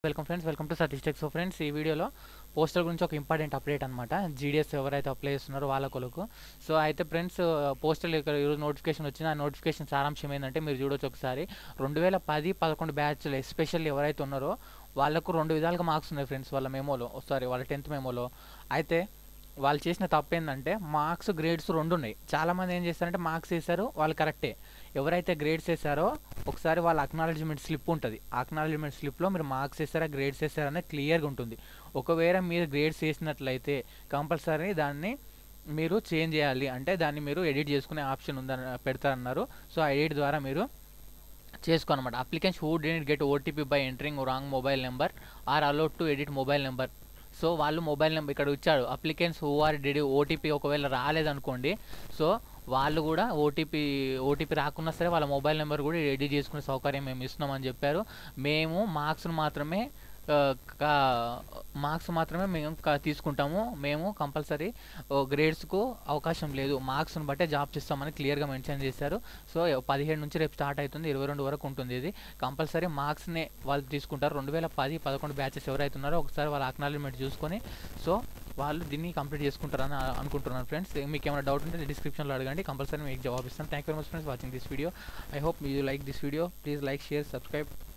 welcome friends welcome to Satish so friends ఈ వీడియోలో postal గురించి ఒక ఇంపార్టెంట్ అప్డేట్ అనమాట జీడిఎస్ ఎవరైతే అప్లై చేస్తున్నారో వాళ్ళ కొరకు సో అయితే ఫ్రెండ్స్ పోస్టల్ ఇక్కడ ఈరోజు నోటిఫికేషన్ వచ్చింది ఆ నోటిఫికేషన్ సారాంశం ఏంటంటే మీరు చూడొచ్చు ఒకసారి రెండు వేల పది పదకొండు బ్యాచ్లు ఎస్పెషల్లీ ఎవరైతే ఉన్నారో వాళ్ళకు రెండు విధాలుగా మార్క్స్ ఉన్నాయి ఫ్రెండ్స్ వాళ్ళ మెమోలో సారీ వాళ్ళ టెన్త్ మెమోలో అయితే వాళ్ళు చేసిన తప్పు ఏంటంటే మార్క్స్ గ్రేడ్స్ రెండు ఉన్నాయి చాలామంది ఏం చేస్తారంటే మార్క్స్ వేశారు వాళ్ళు కరెక్టే ఎవరైతే గ్రేడ్స్ వేసారో ఒకసారి వాళ్ళ అక్నాలజ్మెంట్ స్లిప్ ఉంటుంది అక్నాలజ్మెంట్ స్లిప్లో మీరు మార్క్స్ వేస్తారా గ్రేడ్స్ వేస్తారా అనేది క్లియర్గా ఉంటుంది ఒకవేళ మీరు గ్రేడ్స్ వేసినట్లయితే కంపల్సరీ దాన్ని మీరు చేంజ్ చేయాలి అంటే దాన్ని మీరు ఎడిట్ చేసుకునే ఆప్షన్ ఉందని పెడతారన్నారు సో ఆ ఎడిట్ ద్వారా మీరు చేసుకోనమాట applicants who didn't get OTP by entering wrong mobile number are allowed to edit mobile number so వాళ్ళు మొబైల్ నెంబర్ ఇక్కడ ఇచ్చాడు అప్లికెన్స్ హూ ఆర్ డెడి ఓటీపీ ఒకవేళ రాలేదనుకోండి సో వాళ్ళు కూడా ఓటీపీ ఓటీపీ రాకున్నా సరే వాళ్ళ మొబైల్ నెంబర్ కూడా ఎడిట్ చేసుకునే సౌకర్యం మేము ఇస్తున్నామని చెప్పారు మేము మార్క్స్ను మాత్రమే మార్క్స్ మాత్రమే మేము తీసుకుంటాము మేము కంపల్సరీ గ్రేడ్స్కు అవకాశం లేదు మార్క్స్ని బట్టే జాబ్ చేస్తామని క్లియర్గా మెన్షన్ చేశారు సో పదిహేడు నుంచి రేపు స్టార్ట్ అవుతుంది ఇరవై రెండు వరకు ఉంటుంది ఇది కంపల్సరీ మార్క్స్నే వాళ్ళు తీసుకుంటారు రెండు వేల పది పదకొండు బ్యాచెస్ ఎవరైతే ఉన్నారో ఒకసారి వాళ్ళ అక్నాలజ్మెంట్ చూసుకొని సో వాళ్ళు దీన్ని కంప్లీట్ చేసుకుంటారని అనుకుంటున్నాను ఫ్రెండ్స్ మీకు ఏమైనా డౌట్ ఉంటే డిస్క్రిప్షన్లో అడగండి కంపల్సరీ మీకు జవాబు ఇస్తాను thank you very much friends watching this video I hope you like this video please like share subscribe